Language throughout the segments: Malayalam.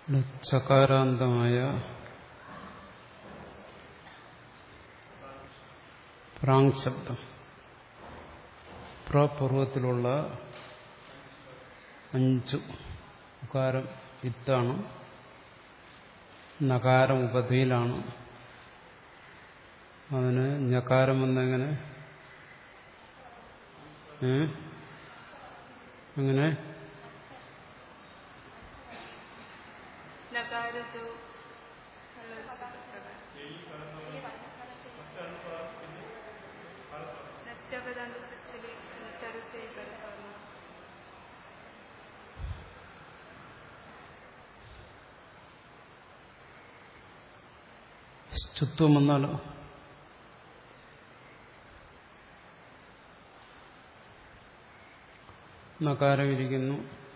ഇവിടെ ചകാരാന്തമായ പ്രാങ് ശബ്ദം പ്രപൂർവത്തിലുള്ള അഞ്ചു ഉകാരം ഇത്താണ് നകാരം ഉപധിയിലാണ് അതിന് ഞകാരം വന്നെങ്ങനെ ഏ എങ്ങനെ നകാരത്തോ നഷ്ടപദാന്തത്തിൽ നിസ്സാരത്തെ പരസ്പരം സ്തുത്വം വന്നാലോ നകാരം ഇരിക്കുന്നു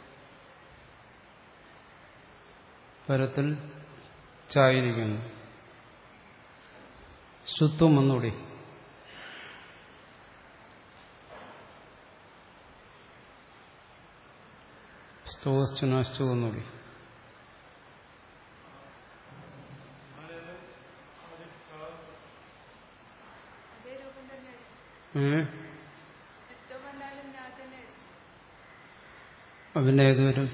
പരത്തിൽ ചായിരിക്കുന്നു ശുത്വം വന്നൂടെ സ്തോസ്റ്റുനാസ്റ്റു വന്നൂടെ അതേ രൂപം തന്നെ ഏ ഇഷ്ടം വന്നാലും ഞാൻ തന്നെ പിന്നെ ഏത് വരും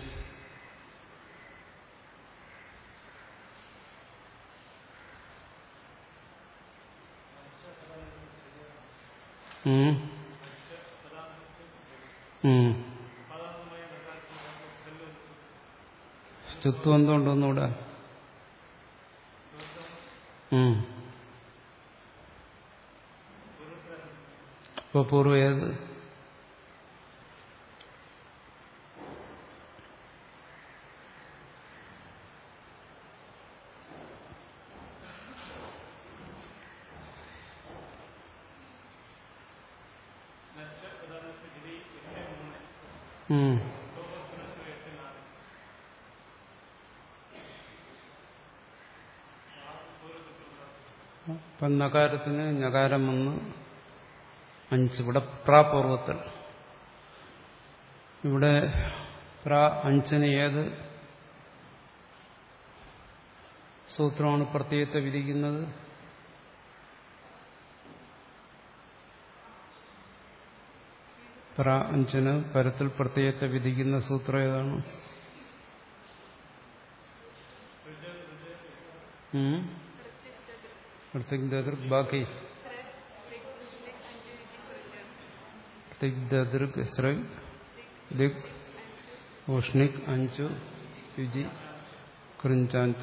ഉം. ഉം. സ്തുത്വം എന്തുകൊണ്ടൊന്നുകൂടെ ഉം. ഇപ്പൊ പൂർവ്വം ഏത് ഉം. ഇപ്പം നകാരത്തിന് ഞകാരം വന്ന് അഞ്ച് ഇവിടെ പ്രാപൂർവത്തിൽ ഇവിടെ പ്രാ അഞ്ചിന് ഏത് സൂത്രമാണ് പ്രത്യയത്തെ വിധിക്കുന്നത് പ്ര അഞ്ചിന് പരത്തിൽ പ്രത്യയത്തെ വിധിക്കുന്ന സൂത്രം ഏതാണ് ഉം? പ്രത്യഗ്ദൃക് ബാക്കി പ്രത്യഗ്ദൃക് സൃഗ് ദിക് ഊഷ്ണിക് അഞ്ചു യുജി കൃഞ്ചാഞ്ച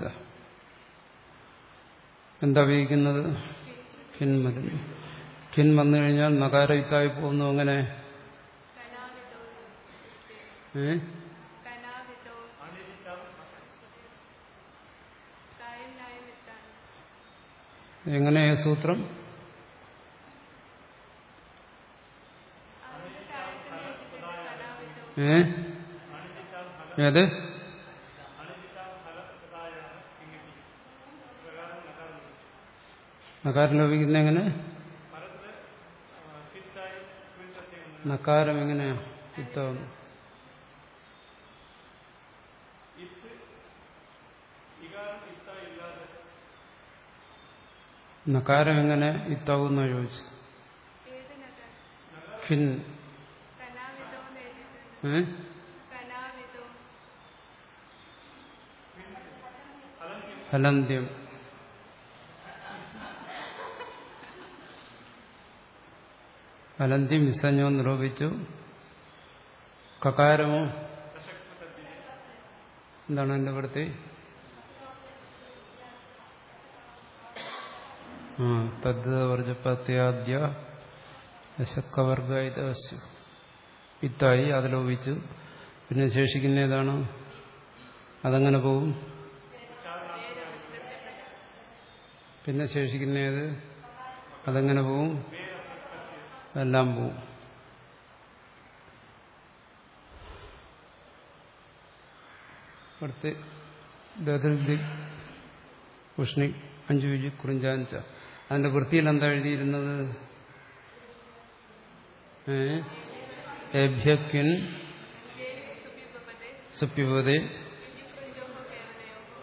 എന്താ വിധിക്കുന്നത് കിൻ വരുന്നു കിൻ വന്നു കഴിഞ്ഞാൽ നകാരയുക്തായി പോകുന്നു അങ്ങനെ കനാവിതോ ഏ കനാവിതോ കായം നായം വിത്താണ് എങ്ങനെ സൂത്രം അതിന്റെ താഴെ കനാവിതോ ഏ ഏത് നക്കാരം ലഭിക്കുന്ന എങ്ങനെ നക്കാരം എങ്ങനെയാ ഇത്താവുന്നു നക്കാരം എങ്ങനെ ഇത്താവുന്ന ചോദിച്ചു ഏത് നഗരം ഫിൻ കനാവിതോ എന്ന് എഴുതിയിട്ടുണ്ട് ഏ കനാവിതോ ഫലന്ത്യം ഫലന്ത്യം വിസഞ്ജം നിരൂപിച്ചു കകാരമോ എന്താണ് എന്റെ വൃത്തി ആ തദ്ദ വർജപത്യാദ്യ ദശക്കവർഗ ഇതസ്യു ഇത്തായി അത് ലോപിച്ചു പിന്നെ ശേഷിക്കുന്ന ഏതാണ് അതങ്ങനെ പോവും പിന്നെ ശേഷിക്കുന്ന ഏത് അതെങ്ങനെ പോവും എല്ലാം പോവും അടുത്ത് ദതിർദി ഉഷ്ണി അഞ്ചു വിജി കുറിഞ്ചാഞ്ച അതിന്റെ വൃത്തിയിൽ എന്താ എഴുതിയിരുന്നത് ഏ ഏഭ്യക്കിൻ സുപ്യപതേ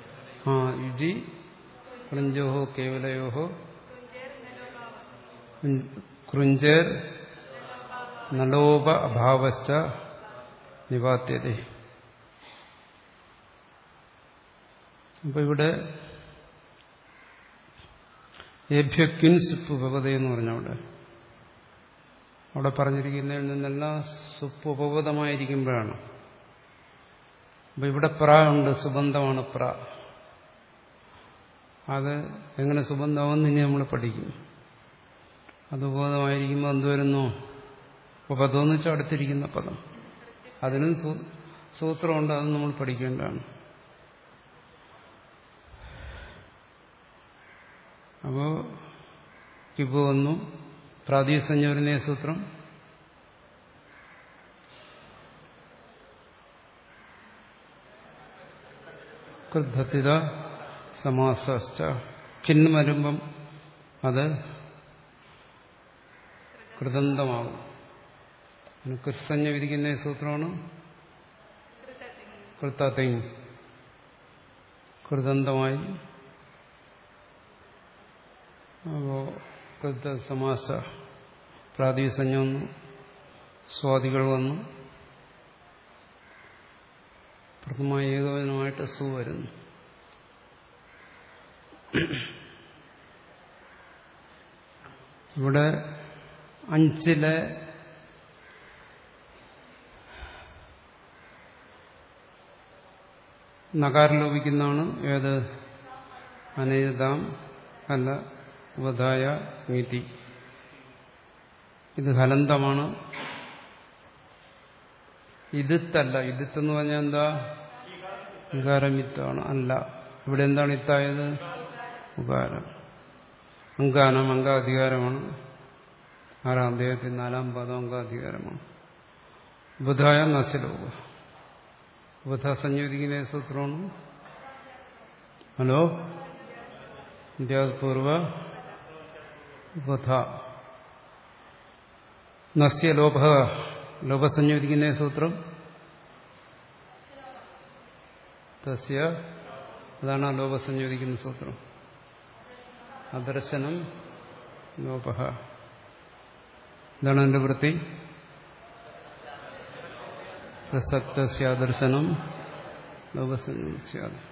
ആ യുജി കൃഞ്ചോഹോ കേവലയോഹോ കൃഞ്ചേർ നലോപ അഭാവശ്ച നിവാത്യത അപ്പൊ ഇവിടെ ഏഭ്യക്വിൻ സുപ്പ് ഭഗവത എന്ന് പറഞ്ഞ അവിടെ അവിടെ പറഞ്ഞിരിക്കുന്നതിൽ നിന്നെല്ലാം സുപ്പ് ഉപഗതമായിരിക്കുമ്പോഴാണ് അപ്പൊ ഇവിടെ പ്ര ഉണ്ട് സുബന്ധമാണ് പ്ര അത് എങ്ങനെ സുബന്ധമാവെന്ന് ഇനി നമ്മൾ പഠിക്കും അത് ഉപഗതമായിരിക്കുമ്പോൾ എന്ത് വരുന്നു ഉപപദം എന്ന് വെച്ചാൽ അടുത്തിരിക്കുന്ന പദം അതിനും സൂത്രമുണ്ട് അത് നമ്മൾ പഠിക്കേണ്ടതാണ് അപ്പോ കിബു വന്നു പ്രാദേശിക വരുന്ന സൂത്രം കൃദ്ധത്തിത സമാസ കിന്ന് വരുമ്പം അത് കൃതന്തമാകും കൃത്സഞ്ജ വിധിക്കുന്ന സൂത്രമാണ് കൃത്തത്തി കൃതന്തമായി അപ്പോ കൃത സമാസ പ്രാതിസഞ്ജ വന്നു സ്വാദികൾ വന്നു പ്രഥമ ഏകോപനമായിട്ട് സു വരുന്നു ഇവിടെ അഞ്ചിലെ നകാരം ലോപിക്കുന്നതാണ് ഏത് അനേതാം അല്ല ഉപധായ നീതി ഇത് ഹലന്തമാണ് ഇതിത്തല്ല ഇതിത്തെന്ന് പറഞ്ഞാൽ എന്താ വികാരമിത്താണ് അല്ല ഇവിടെ എന്താണ് ഇത്തായത് ഉകാരം അങ്കാനം അംഗാധികാരമാണ് ആറാം അദ്ദേഹത്തിൽ നാലാം പദം അംഗാധികാരമാണ് ബുധായ നശലോക ബുധ സംയോജിക്കുന്ന സൂത്രമാണ് ഹലോ വിദ്യാപൂർവ ബുധ നസ്യ ലോഭ ലോഭസംയോജിക്കുന്ന സൂത്രം തസ്യ അതാണ് ആ ലോഭസംയോജിക്കുന്ന സൂത്രം അദർശനം ലോപ എന്താണ് എന്റെ വൃത്തി പ്രസക്തസ്യാദർശനം ലോപസംസ്യാദ്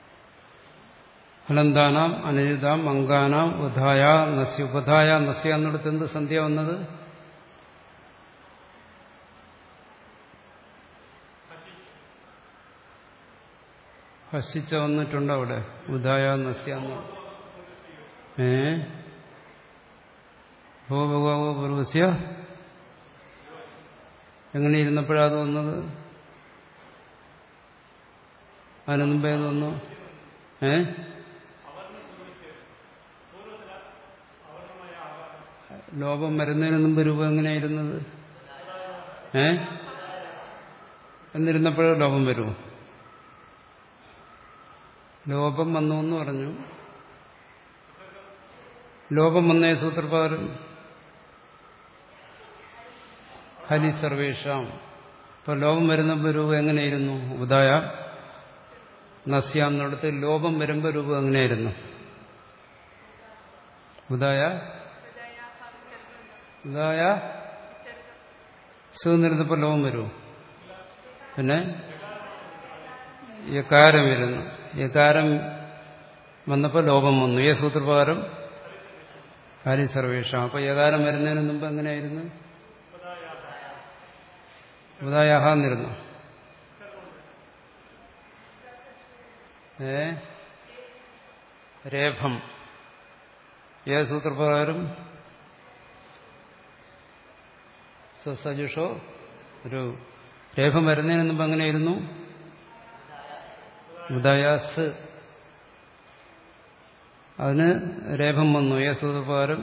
ഫലന്താനാം അനിതാം അങ്കാനാം ഉധായ നസ്യ ഉപധായ നസ്യ എന്നിടത്ത് എന്ത് സന്ധ്യ വന്നത് ഹസിച്ച വന്നിട്ടുണ്ട് അവിടെ ഉദായ നസ്യ ഏ ഭോ ഭഗവോ പൂർവസ്യ എങ്ങനെ ഇരുന്നപ്പോഴാത് വന്നത് അതിനു മുമ്പേ വന്നു ഏ ലോപം വരുന്നതിന് മുമ്പ് രൂപം എങ്ങനെയായിരുന്നത് ഏ എന്നിരുന്നപ്പോഴേ ലോപം വരുമോ ലോപം വന്നു എന്ന് പറഞ്ഞു ലോപം വന്ന സൂത്രപ്രകാരം ഹരി സർവേഷാം ഇപ്പൊ ലോപം വരുന്ന രൂപം എങ്ങനെയായിരുന്നു ഉദായ നസ്യാന്നിടത്ത് ലോപം വരുമ്പോ രൂപം എങ്ങനെയായിരുന്നു ഉദായ ഉദായ സുന്നിരുന്നപ്പോ ലോപം വരുമോ പിന്നെ യകാരം വരുന്നു യകാരം വന്നപ്പോൾ ലോപം വന്നു ഏ സൂത്രപ്രകാരം ഹരി സർവേഷാം അപ്പൊ യകാരം വരുന്നതിന് മുമ്പ് എങ്ങനെയായിരുന്നു ഉദായാഹാന്നിരുന്നു ഏ രേഫം ഏ സൂത്രപ്രകാരം സജുഷോ ഒരു രേഫം വരുന്നതിന് മുമ്പ് എങ്ങനെയായിരുന്നു ഉദയാസ് അതിന് രേഖം വന്നു ഏ സൂത്രപ്രകാരം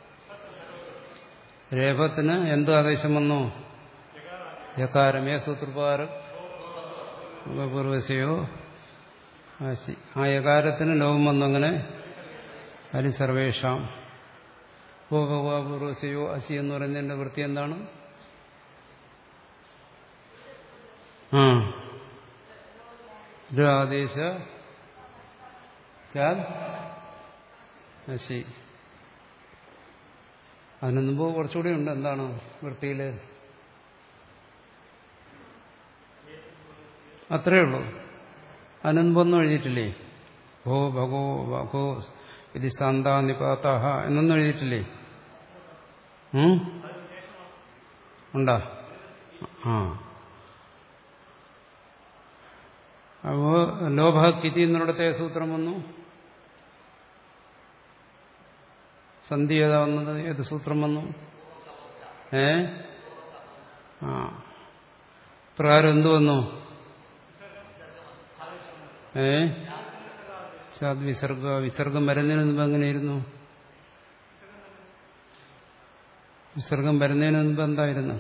രേഖത്തിന് എന്ത് ആദേശം വന്നു യകാരം ഏ സൂത്രപ്രകാരം പൂർവശയോ ആശി ആ യകാരത്തിന് ലോകം വന്നു അങ്ങനെ ഹരി സർവേഷാം പൂർവശയോ അശി എന്ന് പറയുന്നതിന്റെ വൃത്തി എന്താണ് ആ ആദേശ സ്യാദ് നശി അതിന് മുമ്പ് കുറച്ചുകൂടി ഉണ്ട് എന്താണ് വൃത്തിയിൽ അത്രയേ ഉള്ളൂ അതിന് മുമ്പൊന്നും എഴുതിയിട്ടില്ലേ ഭോ ഭഗോ ഭഗോ ഇത് സാന്ത നിപാതാഹ എന്നൊന്നും എഴുതിയിട്ടില്ലേ ഉം? ഉണ്ടോ ആ അപ്പോ ലോഭക്കിതി എന്നിടത്തെ സൂത്രം വന്നു സന്ധി ഏതാ വന്നത് ഏത് സൂത്രം വന്നു ഏ ആ പ്രകാരം എന്തു വന്നു ഏ സാദ് വിസർഗ വിസർഗം വരുന്നതിന് മുമ്പ് എങ്ങനെയിരുന്നു വിസർഗം വരുന്നതിന് മുമ്പ് എന്തായിരുന്നു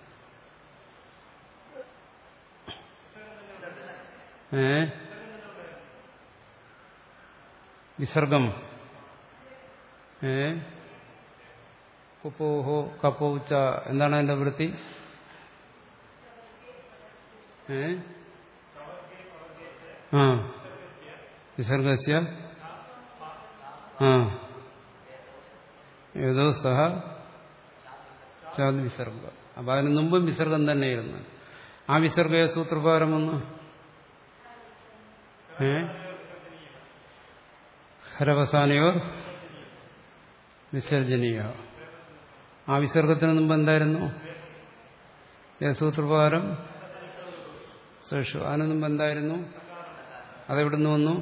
ഏ വിസർഗം ഏ കുപ്പോഹോ കപ്പോച്ച എന്താണ് അതിന്റെ വൃത്തി ഏ ആ വിസർഗസ്യ ആ ഏതോ സഹ ചാത് വിസർഗ അപ്പൊ അതിന് മുമ്പും വിസർഗം തന്നെയായിരുന്നു ആ വിസർഗ സൂത്രപ്രകാരം വന്നു ഏ ഹരവസാനയോ വിസർജനീയ ആ വിസർഗത്തിന് മുമ്പ് എന്തായിരുന്നു സൂത്രപ്രകാരം സേഷു അതിന് മുമ്പ് എന്തായിരുന്നു അതെവിടുന്ന് വന്നു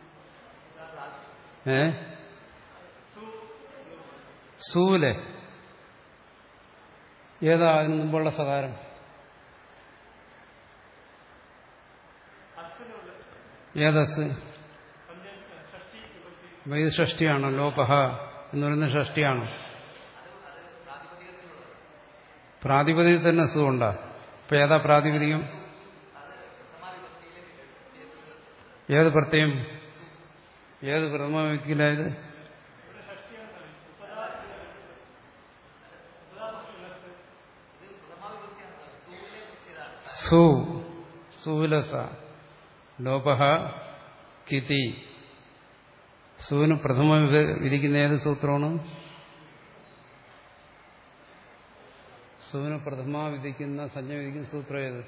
ഏ സൂലെ ഏതാ അതിന് മുമ്പുള്ള സകാരം ഏതസ് അപ്പൊ ഇത് ഷഷ്ടിയാണോ ലോപഹ എന്ന് പറയുന്നത് ഷഷ്ടിയാണോ പ്രാതിപതിക തന്നെ സുഖമുണ്ടാ അപ്പൊ ഏതാ പ്രാതിപതികം ഏത് പ്രത്യയം ഏത് പ്രഥമ വ്യക്തിയിലായത് സു സൂലസ ലോപഹ കിതി സൂന് പ്രഥമ വിധിക്കുന്ന ഏത് സൂത്രമാണ് സൂന് പ്രഥമ വിധിക്കുന്ന സഞ്ജ വിധിക്കുന്ന സൂത്രം ഏത്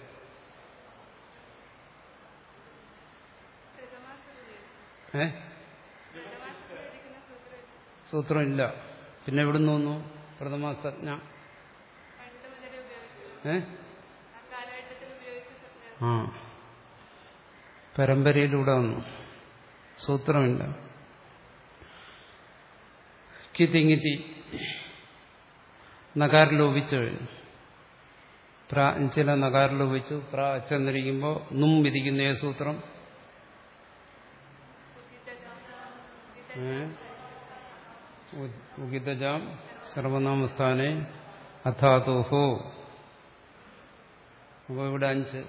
ഏ സൂത്രം ഇല്ല പിന്നെ എവിടുന്ന് വന്നു പ്രഥമ സജ്ഞ പണ്ട് മുതലേ ഉപയോഗിച്ചു ഏ ആ കാലഘട്ടത്തിൽ ഉപയോഗിച്ച സ്വപ്നം ആ പരമ്പരയിലൂടെ വന്നു സൂത്രമില്ല കിതിങ്ങിതി നഗാർ ലോപിച്ചു കഴിഞ്ഞു പ്ര ചില നഗാർ ലോപിച്ചു പ്ര ചെന്നിരിക്കുമ്പോൾ നും വിധിക്കുന്ന ഏത് സൂത്രം ഏ? ഉ- ഉഗിതജാം സർവനാമസ്ഥാനെ അഥാതോഹോ അപ്പോൾ ഇവിടെ അഞ്ച്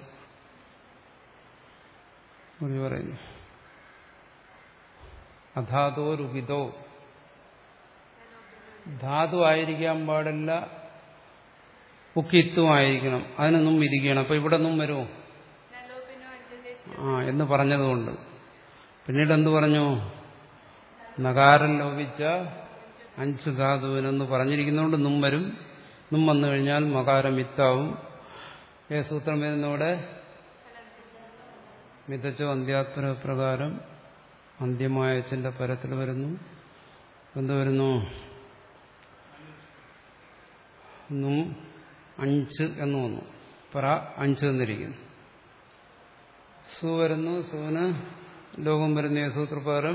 ഒരു പറയുന്നു അധാതോരുഹിതോ ധാതു ആയിരിക്കാൻ പാടില്ല ഉക്കിത്വം ആയിരിക്കണം അതിനൊന്നും വിധിക്കണം അപ്പൊ ഇവിടെ നിന്നും വരുമോ നലോപിനോ അഞ്ചന്റെ ആ എന്ന് പറഞ്ഞതുകൊണ്ട് പിന്നീട് എന്തു പറഞ്ഞു നകാരം ലോപിച്ച അഞ്ച് ധാതുവിനെന്ന് പറഞ്ഞിരിക്കുന്നതുകൊണ്ട് നും വരും നും വന്നു കഴിഞ്ഞാൽ മകാരം മിത്താവും ഏ സൂത്രം വരുന്നവിടെ മിതച്ചോ അന്ത്യാത്മ പ്രകാരം അന്ത്യമായ അച്ഛന്റെ പരത്തിൽ വരുന്നു എന്ത് വരുന്നു നും അഞ്ച് എന്ന് വന്നു പറ അഞ്ച് എന്നിരിക്കുന്നു സു വരുന്നു സുവിന് ലോകം വരുന്ന സൂത്രപ്രകാരം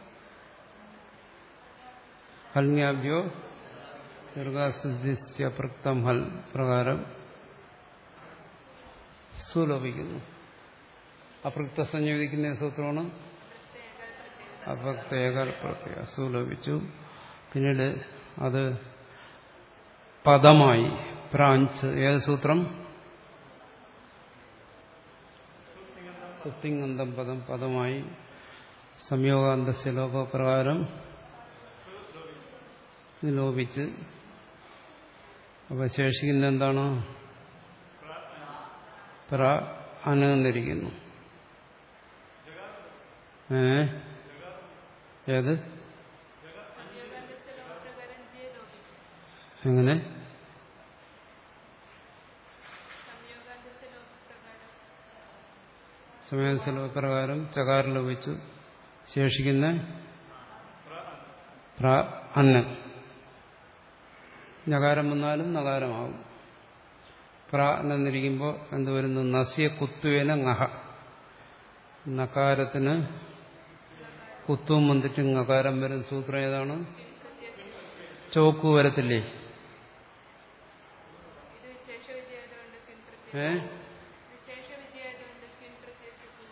ഹൽങ്യാഭ്യോ ദീർഘാസുദ്ധിച്ച പ്രക്തം ഹൽ പ്രകാരം സു ലോപിക്കുന്നു അപൃക്ത സംയോജിക്കുന്ന സൂത്രമാണ് അപക്ത ഏകാൽ പ്രത്യേക സു ലോപിച്ചു പിന്നീട് അത് പദമായി പ്രാഞ്ച് ഏത് സൂത്രം സുത്തിങ്ങന്തം പദം പദമായി സംയോഗാന്തസ്യ ലോകപ്രകാരം ലോപിച്ച് അപ്പൊ ശേഷിക്കുന്ന എന്താണ് പ്ര അനന്നിരിക്കുന്നു ഏ ഏത് സംയോഗാന്തസ്യ ലോകപ്രകാരം ജിയെ ലോപിക്കും എങ്ങനെ സംയോഗാന്തസ്യ ലോകപ്രകാരം സമയസ്ഥലപ്രകാരം ചകാരം ലഭിച്ചു ശേഷിക്കുന്ന പ്ര അന്നൻ നകാരം വന്നാലും നകാരമാകും പ്ര എന്നിരിക്കുമ്പോൾ എന്ത് വരുന്നു നസ്യ കുത്തുവേന ngഹ നകാരത്തിന് കുത്തും വന്നിട്ട് ngകാരം വരും സൂത്രം ഏതാണ് ചോക്ക് വരത്തില്ലേ ഇത് വിശേഷ വിദ്യയായതുകൊണ്ട് കിൻ പ്രത്യേക ഏ വിശേഷ വിദ്യയായതുകൊണ്ട് കിൻ പ്രത്യേകിച്ചു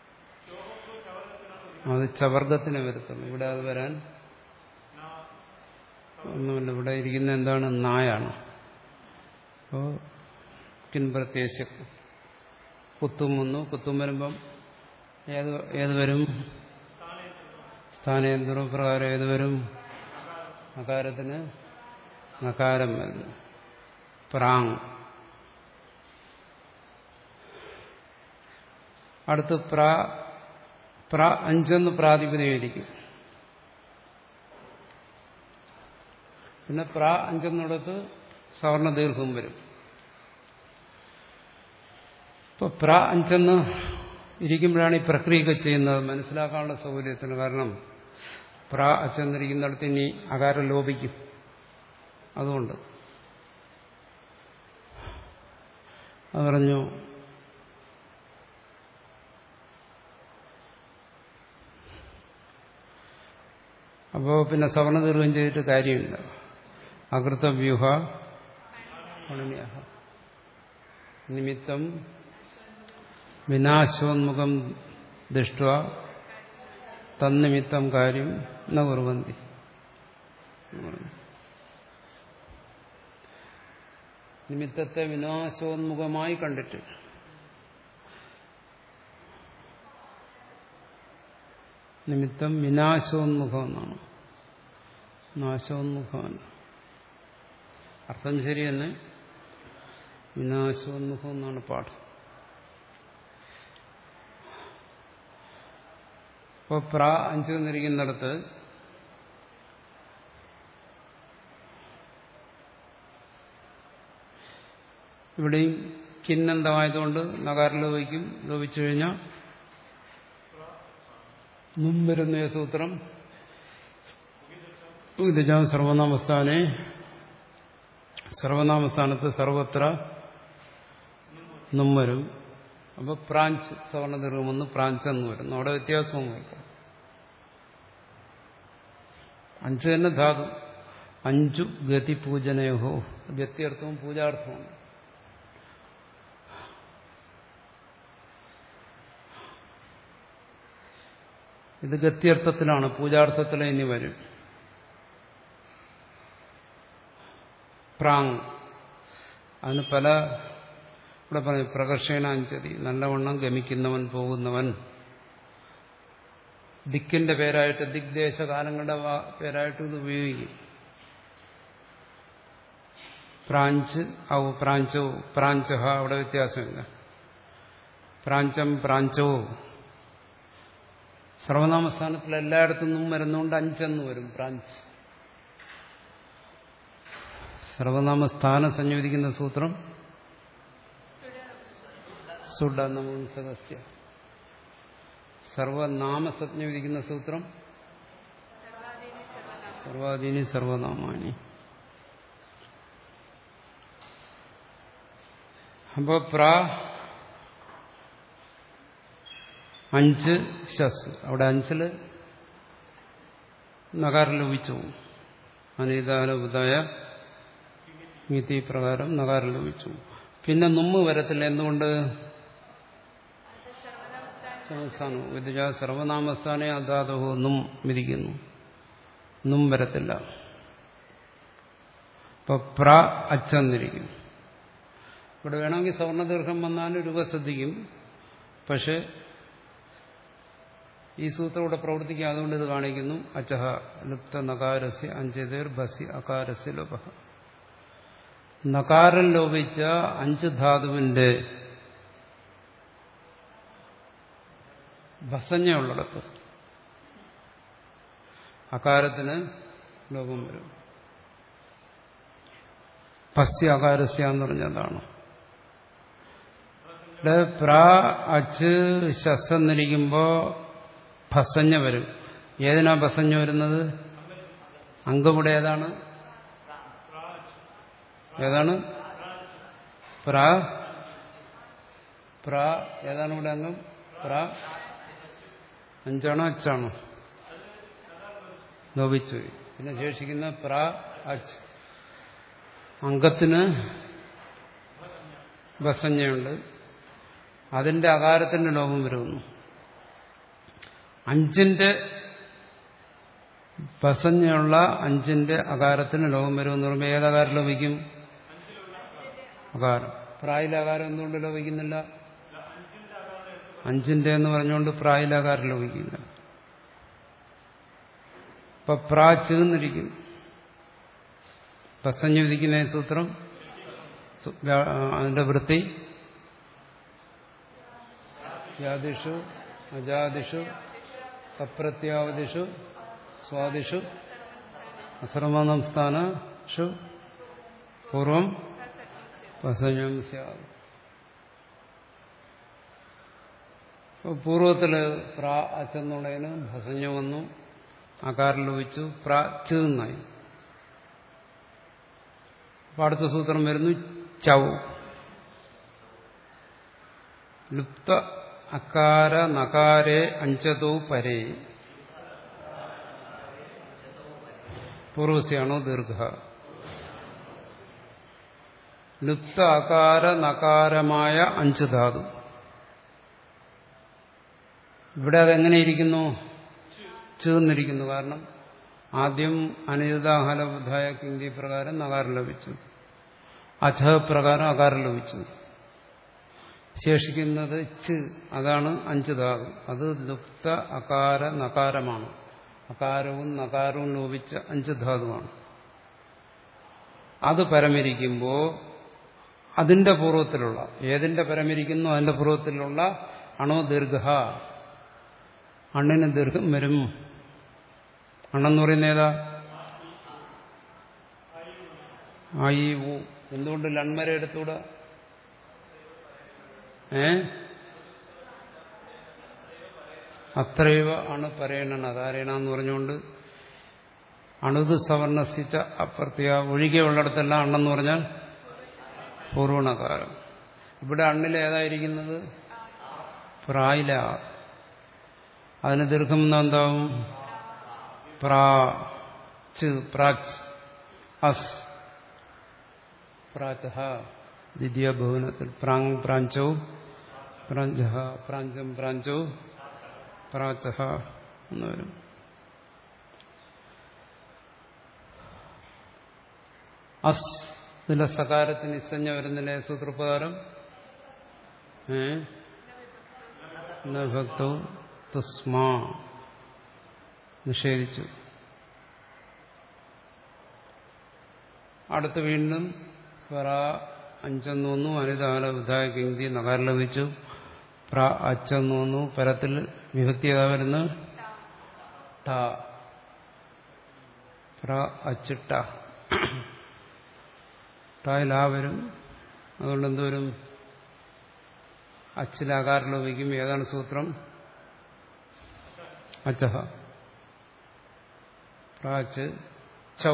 അത് ചവർഗത്തിന് വരത്തുള്ളൂ ഇവിടെ അത് വരാൻ ഒന്നുമില്ല ഇവിടെ ഇരിക്കുന്ന എന്താണ് നായാണ് അപ്പോ കിൻ പ്രത്യേകിച്ച് കുത്തും വന്നു കുത്തും വരുമ്പം ഏത് ഏത് വരും സ്ഥാനേന്ദ്ര പ്രകാരം ഏത് വരും നകാരത്തിന് നകാരം വരുന്നു പ്രാങ് അടുത്ത് പ്ര പ്ര അഞ്ചെന്ന് പ്രാതിപതികരിക്കും പിന്നെ പ്ര അഞ്ചെന്നിടത്ത് സവർണ ദീർഘം വരും ഇപ്പൊ പ്ര അഞ്ചെന്ന് ഇരിക്കുമ്പോഴാണ് ഈ പ്രക്രിയയൊക്കെ ചെയ്യുന്നത് മനസ്സിലാക്കാനുള്ള സൗകര്യത്തിന് കാരണം പ്ര അച്ചെന്നിരിക്കുന്നിടത്ത് ഇനി അകാരം ലോപിക്കും അതുകൊണ്ട് അത് പറഞ്ഞു അപ്പോൾ പിന്നെ സവർണ ദീർഘം ചെയ്തിട്ട് കാര്യമില്ല അകൃതവ്യൂഹ പണിനിയഹ നിമിത്തം വിനാശോന്മുഖം ദൃഷ്ട തന്നിമിത്തം കാര്യം ന കുറുവന്തി നിമിത്തത്തെ വിനാശോന്മുഖമായി കണ്ടിട്ട് നിമിത്തം വിനാശോന്മുഖം എന്നാണ് നാശോന്മുഖമല്ല അർത്ഥം ശരി തന്നെ വിനാശോന്മുഖം എന്നാണ് പാഠം ഇപ്പോൾ പ്ര അഞ്ചു നിന്നിരിക്കുന്നിടത്ത് ഇവിടെയും കിന്നന്തമായതുകൊണ്ട് നഗാരം ലോപിക്കും ലോപിച്ചു കഴിഞ്ഞാൽ മുമ്പരുന്ന സൂത്രം ഇതിജാം സർവനാമസ്ഥാനെ സർവനാമസ്ഥാനത്ത് സർവത്ര നും വരും അപ്പോൾ പ്രാഞ്ച് സവർണ ദീർഘമെന്ന് പ്രാഞ്ച് എന്ന് വരുന്നു അവിടെ വ്യത്യാസവും വരും അഞ്ച് തന്നെ ധാതു അഞ്ചു ഗതി പൂജനയോഹോ ഗത്യർത്ഥവും പൂജാർത്ഥവും ഇത് ഗത്യർത്ഥത്തിലാണ് പൂജാർത്ഥത്തിൽ ഇനി വരും പ്രാങ് അതിന് പല ഇവിടെ പറഞ്ഞു പ്രകർഷേണാഞ്ചതി നല്ലവണ്ണം ഗമിക്കുന്നവൻ പോകുന്നവൻ ദിക്കിന്റെ പേരായിട്ട് ദിഗ്ദേശകാലങ്ങളുടെ പേരായിട്ട് ഇത് ഉപയോഗിക്കും പ്രാഞ്ച് ഔ പ്രാഞ്ചോ പ്രാഞ്ചഹ അവിടെ വ്യത്യാസമില്ല പ്രാഞ്ചം പ്രാഞ്ചോ സർവനാമസ്ഥാനത്തിൽ എല്ലായിടത്തു നിന്നും വരുന്നുകൊണ്ട് അഞ്ചെന്ന് വരും പ്രാഞ്ച് സർവനാമസ്ഥാനം സംയോജിക്കുന്ന സൂത്രം സുഡനമുൻസകസ്യ സർവനാമസജ്ഞ വിധിക്കുന്ന സൂത്രം സർവാധീനി സർവനാമാനി അപ്പോ പ്ര അഞ്ച് ശസ് അവിടെ അഞ്ചില് നകാരം ലഭിച്ചു അനീതാലോപതായ നീതി പ്രകാരം നകാരം ലഭിച്ചു പിന്നെ നുമ്മ് വരത്തില്ല എന്തുകൊണ്ട് സർവസ്ഥാനം വിദ്യ സർവനാമസ്ഥാനെ അതാതോ നും വിധിക്കുന്നു നും വരത്തില്ല ഇപ്പൊ പ്ര അച്ചന്നിരിക്കും ഇവിടെ വേണമെങ്കിൽ സവർണദീർഘം വന്നാലും രൂപ ശ്രദ്ധിക്കും പക്ഷെ ഈ സൂത്രം ഇവിടെ പ്രവർത്തിക്കുക അതുകൊണ്ട് ഇത് കാണിക്കുന്നു അച്ചഹ ലുപ്ത നകാരസ്യ അഞ്ചതേർ ബസി അകാരസ്യ ലോപ നകാരം ലോപിച്ച അഞ്ച് ധാതുവിന്റെ ഭസഞ്ഞയുള്ളിടത്ത് അകാരത്തിന് ലോകം വരും പസ്യ അകാരസ്യ എന്ന് പറഞ്ഞതാണ് ഇവിടെ പ്ര അച്ച് ശസ് എന്നിരിക്കുമ്പോ ഭസഞ്ഞ വരും ഏതിനാ ഭസഞ്ഞ വരുന്നത് അംഗമിവിടെ ഏതാണ് ഏതാണ് പ്ര പ്ര ഏതാണ് ഇവിടെ അംഗം പ്ര അഞ്ചാണോ അച്ചാണോ ലോപിച്ചു പിന്നെ ശേഷിക്കുന്ന പ്ര അച്ച് അംഗത്തിന് ബസഞ്ഞയുണ്ട് അതിന്റെ അകാരത്തിന്റെ ലോപം വരുന്നു അഞ്ചിന്റെ ബസഞ്ഞയുള്ള അഞ്ചിന്റെ അകാരത്തിന് ലോകം വരുമെന്ന് പറയുമ്പോൾ ഏതകാരം ലോപിക്കും അകാരം പ്രായിലകാരം എന്തുകൊണ്ട് ലോപിക്കുന്നില്ല അഞ്ചിന്റെ എന്ന് പറഞ്ഞുകൊണ്ട് പ്രായിലകാരം ലോപിക്കില്ല ഇപ്പൊ പ്രാച്ചിന്നിരിക്കും ബസഞ്ഞ് വിധിക്കുന്ന ഈ സൂത്രം സു- വ്യാ- അതിന്റെ വൃത്തി യാദിഷു അജാദിഷു അപ്രത്യാവതിഷു സ്വാദിഷു അശ്രമണം സ്ഥാനഷു പൂർവം വസഞ്ഞം സ്യാദ് പൂർവത്തില് പ്രാ അച്ചെന്നുള്ളതിന് ഭസഞ്ഞം വന്നു അകാരം ലോപിച്ചു പ്രാ ചെന്നായി അപ്പൊ അടുത്ത സൂത്രം വരുന്നു ചൗ ലുപ്ത അകാര നകാരേ അഞ്ചതോ പരേ പൂർവസ്യാണോ ദീർഘ ലുപ്ത അകാര നകാരമായ അഞ്ച് ധാതു ഇവിടെ അതെങ്ങനെയിരിക്കുന്നു ചേർന്നിരിക്കുന്നു കാരണം ആദ്യം അനിയതാഹല ബുദ്ധായ കിന്തി പ്രകാരം നകാരം ലഭിച്ചു അധ പ്രകാരം അകാരം ലഭിച്ചു ശേഷിക്കുന്നത് ച് അതാണ് അഞ്ച് ധാതു അത് ലുപ്ത അകാര നകാരമാണ് അകാരവും നകാരവും ലോപിച്ച അഞ്ച് ധാതുവാണ് അത് പരമിരിക്കുമ്പോൾ അതിന്റെ പൂർവ്വത്തിലുള്ള ഏതിന്റെ പരമിരിക്കുന്നു അതിന്റെ പൂർവ്വത്തിലുള്ള അണോ ദീർഘ അണ്ണിന് ദീർഘം വരും അണ്ണെന്ന് പറയുന്ന ഏതാ ആയി ഊ എന്തുകൊണ്ട് ലൺമര എടുത്തൂടാ ഏ അത്രയവ അണു പറയണ നകാരേണ എന്ന് പറഞ്ഞുകൊണ്ട് അണുത് സവർണസിച്ച അപ്രത്യ ഒഴികെയുള്ളിടത്തെല്ലാം അണ്ണെന്ന് പറഞ്ഞാൽ പൂർവണകാരം ഇവിടെ അണ്ണിൽ ഏതായിരിക്കുന്നത് പ്രായില അതിന് ദീർഘം എന്നാ എന്താവും പ്രാ ച് പ്രാച്ച് അസ് പ്രാച ദ്വിതീയ ഭവനത്തിൽ പ്രാങ് പ്രാഞ്ചോ പ്രാഞ്ച പ്രാഞ്ചം പ്രാഞ്ചോ പ്രാച എന്ന് വരും അസ് ഇതിലെ സകാരത്തിന് ഇസഞ്ഞ വരുന്നില്ലേ സൂത്രപ്രകാരം ഏ ഭക്തോ തസ്മാ നിഷേധിച്ചു അടുത്ത് വീണ്ടും പറ അഞ്ചെന്ന് വന്നു അനിതാല വിധായ കിങ്തി നഗാരം ലഭിച്ചു പ്ര അച്ചെന്ന് വന്നു പരത്തിൽ വിഭക്തി ഏതാ വരുന്നു ട പ്ര അച്ചിട്ട ടായിൽ ആ വരും അതുകൊണ്ട് എന്തുവരും അച്ചിലാകാരം ലഭിക്കും ഏതാണ് സൂത്രം അച്ചഹ പ്രാച്ച് ചൗ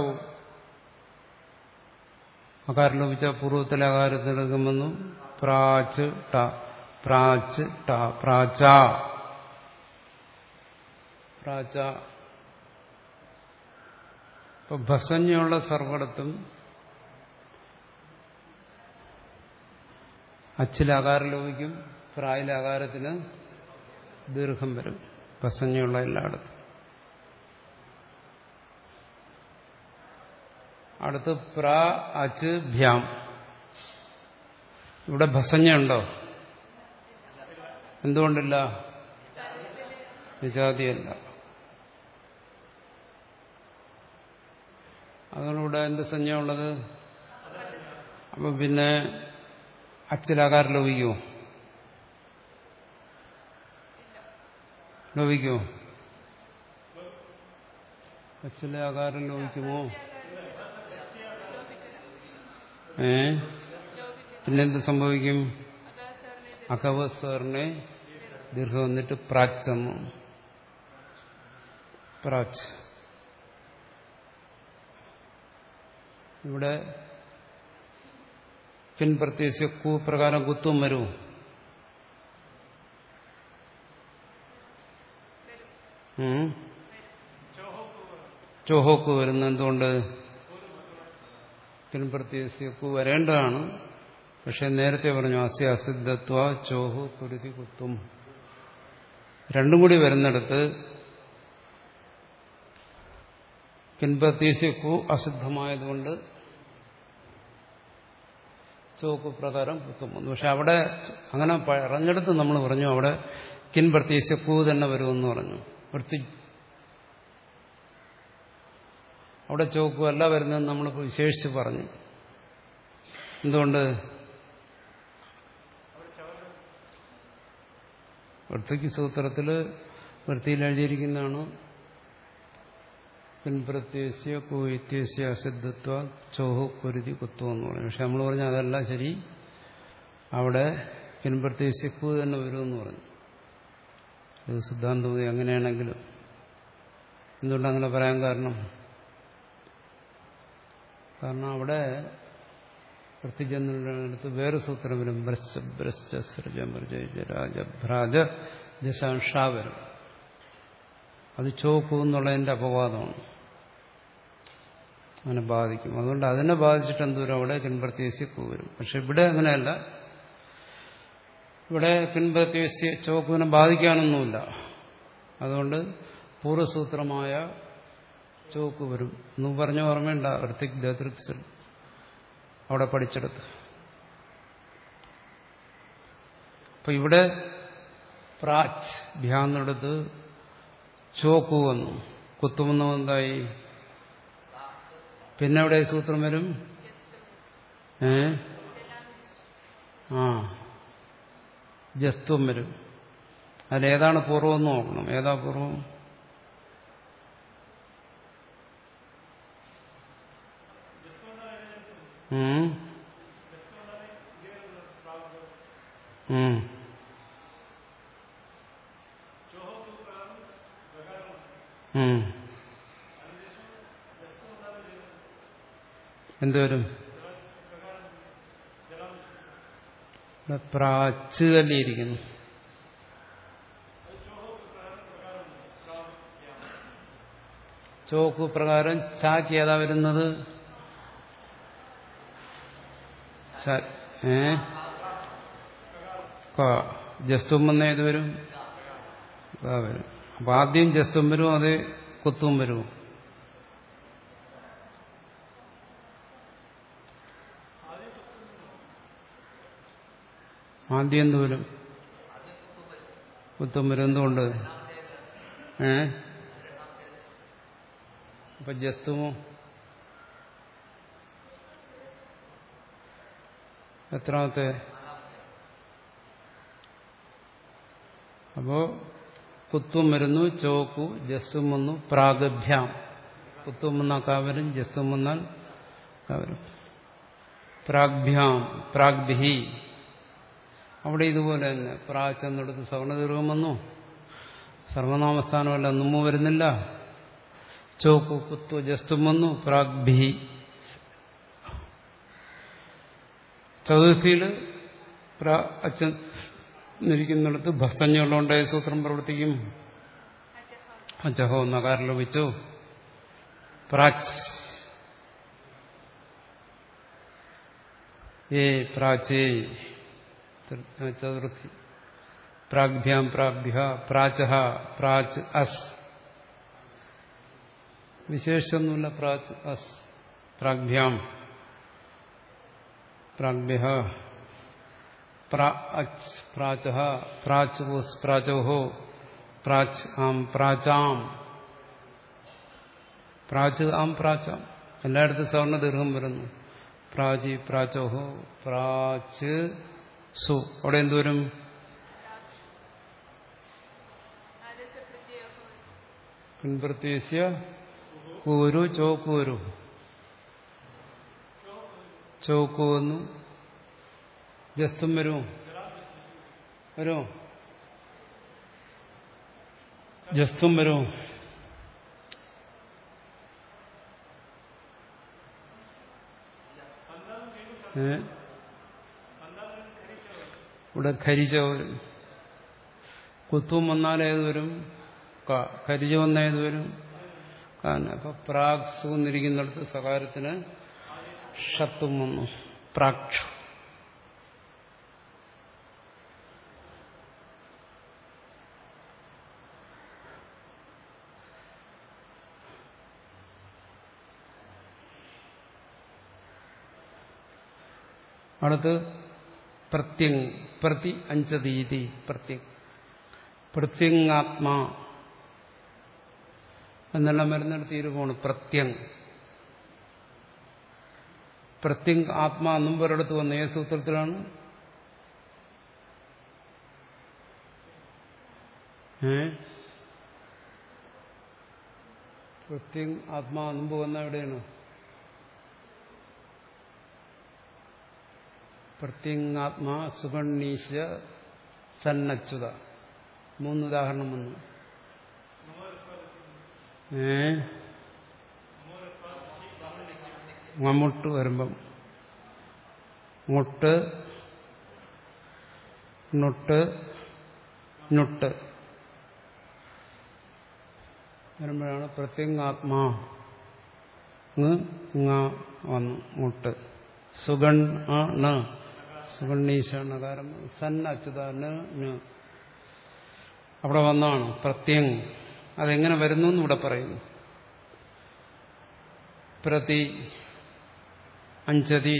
അകാരം ലഭിച്ച പൂർവ്വത്തിലെ അകാരത്തിലെടുക്കുമെന്നു പ്രാച്ച് ട പ്രാച്ച് ട പ്രാച്ച പ്രാച്ച ഇപ്പൊ ഭസഞ്ഞുള്ള സർവടത്തും അച്ചിലാകാരം ലോപിക്കും പ്രായിലാകാരത്തിന് ദീർഘം വരും ഭസഞ്ഞുള്ള എല്ലായിടത്തും അടുത്ത് പ്ര അച്ച് ഭ്യാം ഇവിടെ ഭസഞ്ഞുണ്ടോ എന്തുകൊണ്ടില്ല വിജാതിയല്ല അതുകൊണ്ടിവിടെ എന്ത് സഞ്ജയുള്ളത് അപ്പൊ പിന്നെ അച്ചിലാകാരം ലോപിക്കുമോ ലോപിക്കുമോ അച്ചിലെ ആകാരം ലോപിക്കുമോ ഏ പിന്നെന്ത് സംഭവിക്കും അകവ സാറിനെ ദീർഘം വന്നിട്ട് പ്രാച്ച് എന്നു പ്രാച്ച് ഇവിടെ പിൻ പ്രത്യേകിച്ച് കൂ പ്രകാരം കുത്തും വരും ഉം? ചോഹോക്ക് വരുന്ന എന്തുകൊണ്ട് പിൻ പ്രത്യേകിച്ച് കൂ വരേണ്ടതാണ് പക്ഷെ നേരത്തെ പറഞ്ഞു അസ്യ അസിദ്ധത്വ ചോഹു കുരുതി കുത്തും രണ്ടും കൂടി വരുന്നിടത്ത് പിൻപ്രത്യേകിച്ച് കു അസിദ്ധമായതുകൊണ്ട് ചോക്ക് പ്രകാരം കുത്തും വന്നു പക്ഷെ അവിടെ അങ്ങനെ പറഞ്ഞെടുത്ത് നമ്മൾ പറഞ്ഞു അവിടെ കിൻ പ്രത്യേകിച്ച് കൂ തന്നെ വരുമെന്ന് പറഞ്ഞു വൃത്തി അവിടെ ചോക്കും അല്ല വരുന്നതെന്ന് നമ്മൾ വിശേഷിച്ച് പറഞ്ഞു എന്തുകൊണ്ട് വൃത്തിക്ക് സൂത്രത്തിൽ വൃത്തിയിൽ എഴുതിയിരിക്കുന്നതാണ് പിൻപ്രത്യേശ്യ കുവ്യത്യേശ്യ അസിദ്ധത്വ ചോഹു കുരുതി കുത്വം എന്ന് പറഞ്ഞു പക്ഷെ നമ്മൾ പറഞ്ഞു അതല്ല ശരി അവിടെ പിൻപ്രത്യേശ്യ കു തന്നെ വരുമെന്ന് പറഞ്ഞു ഇത് സിദ്ധാന്തം അങ്ങനെയാണെങ്കിലും എന്തുകൊണ്ട് അങ്ങനെ പറയാൻ കാരണം കാരണം അവിടെ വൃത്തിജന്മടുത്ത് വേറെ സൂത്രം വരും ഭ്രഷ്ട ഭ്രഷ്ട സൃജമൃജരാജഭ്രാജ ജശാംഷ വരും അത് ചോക്കു എന്നുള്ളതിന്റെ അപവാദമാണ് അങ്ങനെ ബാധിക്കും അതുകൊണ്ട് അതിനെ ബാധിച്ചിട്ട് എന്തോരം അവിടെ കിൻപ്രത്യേശ്യ കൂ വരും പക്ഷെ ഇവിടെ അങ്ങനെയല്ല ഇവിടെ കിൻപ്രത്യേശ്യ ചോക്കുവിനെ ബാധിക്കാനൊന്നുമില്ല അതുകൊണ്ട് പൂർവ്വസൂത്രമായ ചോക്ക് വരും എന്ന് പറഞ്ഞ ഓർമ്മയുണ്ട ഋത്തിക് ദൃക്സിൽ അവിടെ പഠിച്ചെടുത്ത് അപ്പൊ ഇവിടെ പ്രാച്ച് ഭ്യാന്നെടുത്ത് ചോക്കു വന്നു കുത്തുമെന്ന് എന്തായി പിന്നെ എവിടെ സൂത്രം വരും ഏ ആ ജസ്ത്വം വരും അതിലേതാണ് പൂർവ്വം എന്ന് നോക്കണം ഏതാ പൂർവ്വം ഉം. ഉം. ഉം. എന്തുവരും ഇവിടെ പ്രാച്ച് തല്ലിയിരിക്കുന്നു ചോക്ക് പ്രകാരം ചാക്ക് ഏതാ വരുന്നത് ച- ഏ ജസ്തും വന്ന ഏത് വരും ഇതാ വരും അപ്പൊ ആദ്യം ജസ്തും വരും അത് കുത്തും വരും ആദ്യം എന്ത് വരും കുത്തും വരും എന്തുകൊണ്ട് ഏ അപ്പൊ ജസ്തുമോ എത്രാമത്തെ അപ്പോ കുത്തും വരുന്നു ചോക്കു ജസ്സും വന്നു പ്രാഗഭ്യാം കുത്തും വന്നാൽ കാവരും ജസ്സും വന്നാൽ കാവരും പ്രാഗ്ഭ്യാം പ്രാഗ്ഭി അവിടെ ഇതുപോലെ തന്നെ പ്രാച്ച് എന്നിടത്ത് സവർണദീർഘം വന്നു സർവനാമസ്ഥാനമല്ല നുമ്മ വരുന്നില്ല ചോക്കു കുത്തു ജസ്തും വന്നു പ്രാഗ്ഭി ചതുർത്ഥിയില് അച്ഛൻ ഇരിക്കുന്നിടത്ത് ഭസ്തഞ്ഞുള്ളതുകൊണ്ട് സൂത്രം പ്രവർത്തിക്കും അച്ചഹോ നകാരം ലഭിച്ചു പ്രാച്ച് ഏ പ്രാച്ചേ ചതുർത്ഥി പ്രാഗ്ഭ്യാം പ്രാഗ്ഭ്യ പ്രാച്ച പ്രാച്ച് അസ് വിശേഷമൊന്നുമില്ല പ്രാച്ച് അസ് പ്രാഗ്ഭ്യാം പ്രാഗ്ഭ്യ പ്രാച്ച് പ്രാച്ച് പ്രാച്ചോഹോ പ്രാച്ച് ആം പ്രാച്ചാം പ്രാച്ച് ആം പ്രാച്ചാം എല്ലായിടത്തും സവർണ ദീർഘം വരുന്നു പ്രാചി പ്രാച്ചോഹോ പ്രാച്ച് സു അവിടെ എന്തോരും പിൻപ്രത്യേശ്യ കൂരു ചോക്ക് വരൂ ചോക്ക് വന്നു ജസ്തും വരുമോ വരുമോ ജസ്തും വരുമോ ഏ ഇവിടെ ഖരിച്ച വരും കുത്തും വന്നാൽ ഏത് വരും ക ഖരിജ വന്ന ഏത് വരും കാന അപ്പൊ പ്രാഗ് സുന്നിരിക്കുന്നിടത്ത് സകാരത്തിന് ഷത്തും വന്നു പ്രാക്ഷു അടുത്ത് പ്രത്യങ് പ്രതി അഞ്ചതീതി പ്രത്യങ് പ്രത്യങ്ങാത്മാ എന്നെല്ലാം വരുന്നിടത്ത് ഇരുപോണ് പ്രത്യങ് പ്രത്യങ് ആത്മാ എന്നും ഒരിടത്ത് വന്ന ഏത് സൂത്രത്തിലാണ് ഏ പ്രത്യങ് ആത്മാ മുമ്പ് വന്ന എവിടെയാണ് പ്രത്യങ്ങാത്മാ സുഗണ്ണീശ സന്നച്ചുത മൂന്ന് ഉദാഹരണം വന്നു ഏ മമ്മുട്ട് വരുമ്പം മുട്ട് നുട്ട് നുട്ട് വരുമ്പോഴാണ് പ്രത്യങ്ങാത്മാ വന്നു മുട്ട് സുഗൺ ണ് സുഗണ്ണീശണകാരം സൻ അച്യുത ന് അവിടെ വന്നാണ് പ്രത്യങ് അതെങ്ങനെ വരുന്നു എന്ന് ഇവിടെ പറയുന്നു പ്രതി അഞ്ചതി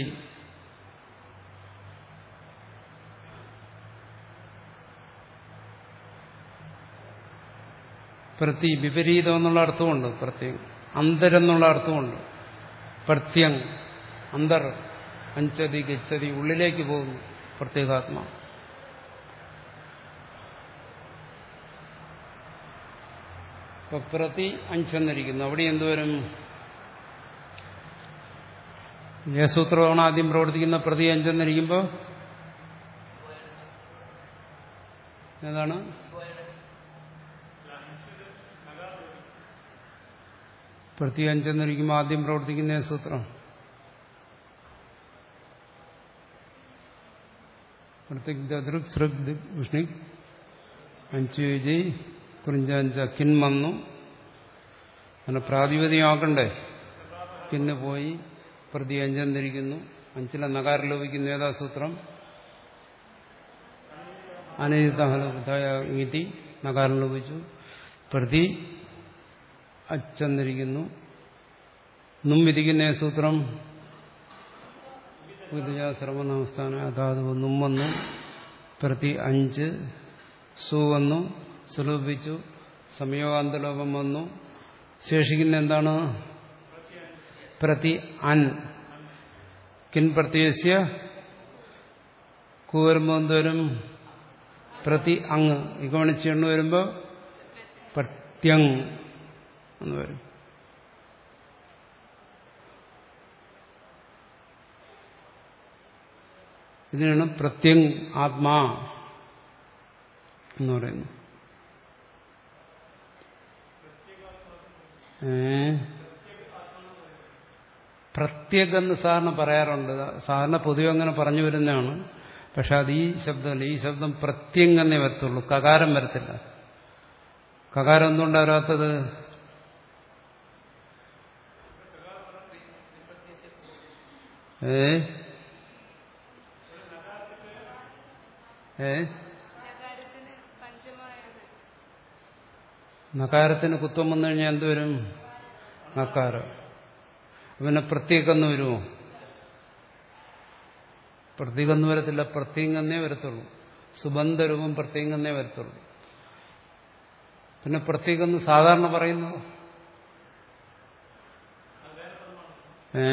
പ്രതി വിപരീതം എന്നുള്ള അർത്ഥമുണ്ട് പ്രത്യങ് അന്തരെന്നുള്ള അർത്ഥമുണ്ട് പ്രത്യങ് അന്തർ അഞ്ചതി ഗച്ഛതി ഉള്ളിലേക്ക് പോകുന്നു പ്രത്യേകാത്മ ഇപ്പൊ പ്രതി അഞ്ചെന്നിരിക്കുന്നു അവിടെ എന്തുവരും യേസൂത്രമാണ് ആദ്യം പ്രവർത്തിക്കുന്ന പ്രതി അഞ്ചെന്നിരിക്കുമ്പോൾ ഏതാണ് പ്രതി അഞ്ചെന്നിരിക്കുമ്പോൾ ആദ്യം പ്രവർത്തിക്കുന്ന യേസൂത്രം ദൃക് സൃക് ദിക് വിഷ്ണിക് അഞ്ചുജി കുറിഞ്ചാഞ്ച കിൻ വന്നു അങ്ങനെ പ്രാതിപതികമാക്കണ്ടേ കിന്ന് പോയി പ്രതി അഞ്ചെന്നിരിക്കുന്നു അഞ്ചിലെ നകാരം ലോപിക്കുന്ന ഏതാ സൂത്രം അനേതാഹലി നകാരം ലോപിച്ചു പ്രതി അച്ചെന്നിരിക്കുന്നു നും വിധിക്കുന്ന സൂത്രം ശ്രമനമസ്ഥാന അതാത് ഒന്നും വന്നു പ്രതി അഞ്ച് സു വന്നു സുലോഭിച്ചു സംയോഗാന്തലോകം വന്നു ശേഷിക്കുന്ന എന്താണ് പ്രതി അൻ കിൻ പ്രത്യസ്യ കു വരുമ്പോൾ എന്തോരും പ്രതി അങ്ങ് ഇകമണിച്ച് എണ്ണ വരുമ്പോൾ പ്രത്യങ് എന്ന് വരും ഇതിനാണ് പ്രത്യങ് ആത്മാ എന്ന് പറയുന്നു പ്രത്യേകെന്ന് സാറിന് പറയാറുണ്ട് സാറിന് പൊതുവെ അങ്ങനെ പറഞ്ഞു വരുന്നതാണ് പക്ഷെ അത് ഈ ശബ്ദമല്ല ഈ ശബ്ദം പ്രത്യങ്ങന്നേ വരത്തുള്ളൂ കകാരം വരത്തില്ല കകാരം എന്തുകൊണ്ടാ വരാത്തത് ഏ ഏ നഗാരത്തിന് പഞ്ചമായത് നകാരത്തിന് കുത്തം വന്നു കഴിഞ്ഞാൽ എന്തുവരും നക്കാരം പിന്നെ പ്രത്യേകന്ന് വരുമോ പ്രത്യേകന്ന് വരത്തില്ല പ്രത്യേകന്നേ വരത്തുള്ളൂ സുബന്ധരൂപം പ്രത്യേകന്നേ വരത്തുള്ളൂ പിന്നെ പ്രത്യേകന്ന് സാധാരണ പറയുന്നു ഏ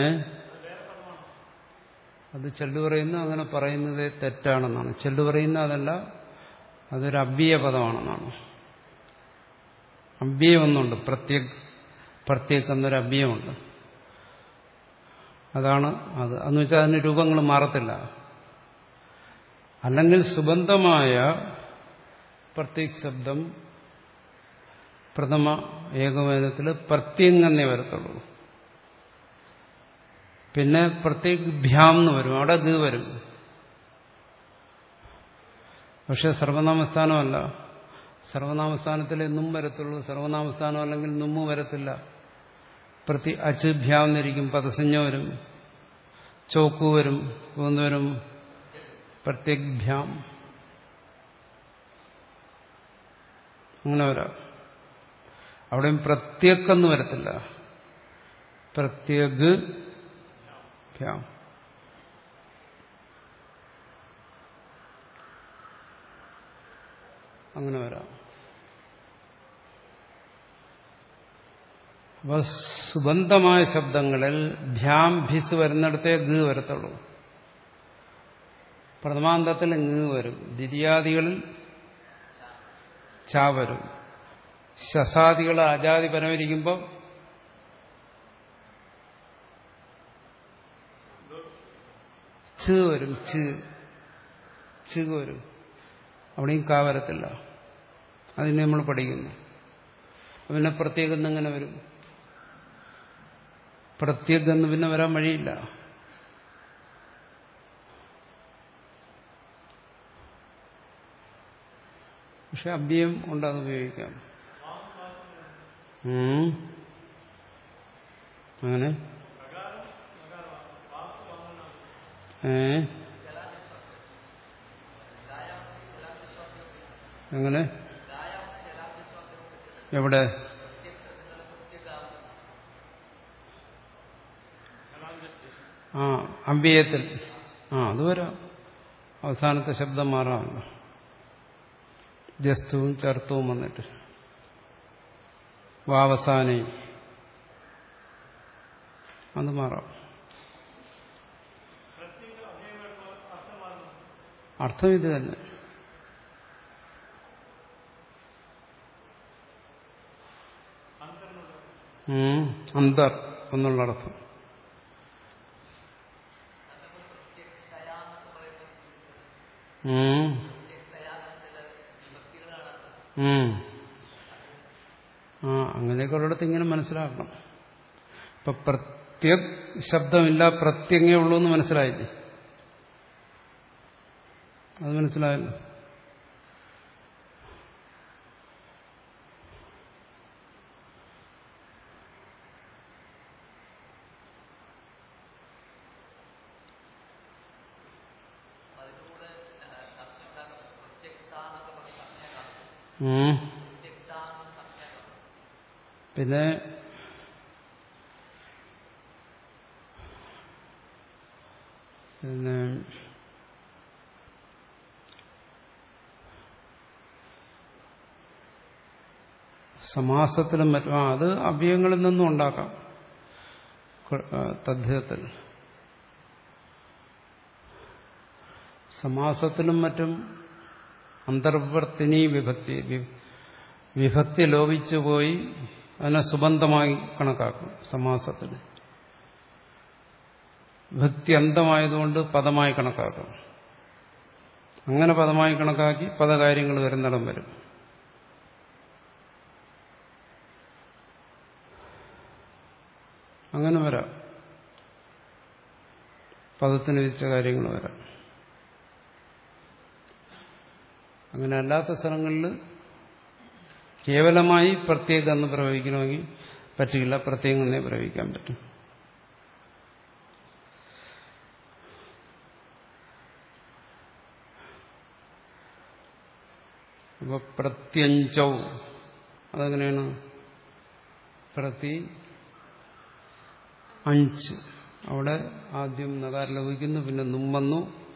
അത് ചെല്ലു പറയുന്നു അങ്ങനെ പറയുന്നത് തെറ്റാണെന്നാണ് ചെല്ലു പറയുന്ന അതല്ല അതൊരു അവ്യയ പദമാണെന്നാണ് അവ്യയം ഒന്നുണ്ട് പ്രത്യേക പ്രത്യേക എന്നൊരു അഭ്യമുണ്ട് അതാണ് അത് എന്ന് വെച്ചാൽ അതിന് രൂപങ്ങൾ മാറത്തില്ല അല്ലെങ്കിൽ സുബന്ധമായ പ്രത്യേക ശബ്ദം പ്രഥമ ഏകവചനത്തിൽ പ്രത്യങ്ങന്നേ വരത്തുള്ളൂ പിന്നെ പ്രത്യേക ഭ്യാം എന്ന് വരും അവിടെ ഗ വരും പക്ഷെ സർവനാമസ്ഥാനമല്ല സർവനാമസ്ഥാനത്തിൽ നും വരത്തുള്ളൂ സർവനാമസ്ഥാനം അല്ലെങ്കിൽ നുമ്മ് വരത്തില്ല പ്രതി അച്ച് ഭ്യാം എന്നിരിക്കും പദസഞ്ജ വരും ചോക്കു വരും എന്ന് വരും പ്രത്യേക ഭ്യാം അങ്ങനെ വരാം അവിടെയും പ്രത്യേക്കെന്ന് വരത്തില്ല പ്രത്യേക ഭ്യാം അങ്ങനെ വരാം അപ്പൊ സുബന്ധമായ ശബ്ദങ്ങളിൽ ഭ്യാം ഭിസ് വരുന്നിടത്തേ ഗ വരത്തുള്ളൂ പ്രഥമാന്തത്തിൽ ng് വരും ദ്വിതീയാദികളിൽ ച വരും ശസാദികൾ അജാതി പരമിരിക്കുമ്പോൾ ച് വരും ച് ച് വരും അവിടെയും കാ വരത്തില്ല അതിനെ നമ്മൾ പഠിക്കുന്നു പിന്നെ പ്രത്യേകം എങ്ങനെ വരും പ്രത്യേകം എന്ന് പിന്നെ വരാൻ വഴിയില്ല പക്ഷെ അഭ്യം ഉണ്ട് അത് ഉപയോഗിക്കാം ഉം. അങ്ങനെ ഏ എങ്ങനെ എവിടെ ആ അമ്പയത്തിൽ ആ അത് വരാം അവസാനത്തെ ശബ്ദം മാറാമല്ലോ ജസ്തുവും ചർത്തവും വന്നിട്ട് വാവസാനെ അത് മാറാം അർത്ഥം ഇത് തന്നെ ഉം, അന്തർ എന്നുള്ള അർത്ഥം ഉം. ഉം. ആ അങ്ങനെയൊക്കെ ഉള്ളിടത്ത് ഇങ്ങനെ മനസ്സിലാക്കണം ഇപ്പൊ പ്രത്യക് ശബ്ദമില്ല പ്രത്യങ്ങേ ഉള്ളൂ എന്ന് മനസ്സിലായില്ലേ അത് മനസ്സിലായല്ലോ ഉം. പിന്നെ പിന്നെ സമാസത്തിലും മറ്റും ആ അത് അവയങ്ങളിൽ നിന്നും ഉണ്ടാക്കാം ക- ആ, തദ്ധിതത്തിൽ സമാസത്തിലും മറ്റും അന്തർവർത്തിനി വിഭക്തി വി- വിഭക്തി ലോപിച്ചു പോയി അതിനെ സുബന്ധമായി കണക്കാക്കും സമാസത്തിന് വിഭക്തി അന്തമായതുകൊണ്ട് പദമായി കണക്കാക്കും അങ്ങനെ പദമായി കണക്കാക്കി പദകാര്യങ്ങൾ വരുന്നിടം വരും അങ്ങനെ വരാം പദത്തിന് വിധിച്ച കാര്യങ്ങൾ വരാം അങ്ങനെ അല്ലാത്ത സ്ഥലങ്ങളിൽ കേവലമായി പ്രത്യേകം എന്ന് പ്രയോഗിക്കണമെങ്കിൽ പറ്റില്ല പ്രത്യേകം എന്നേ പ്രയോഗിക്കാൻ പറ്റും അപ്പൊ പ്രത്യഞ്ചൗ അതെങ്ങനെയാണ് പ്രതി അഞ്ച് അവിടെ ആദ്യം നകാരം ലഭിക്കുന്നു പിന്നെ നുമ്മന്നു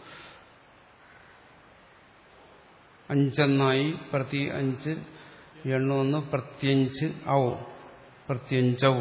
അഞ്ചെന്നായി പ്രതി അഞ്ച് എണ്ണുവന്ന് പ്രത്യഞ്ച് ഔ പ്രത്യഞ്ചൗ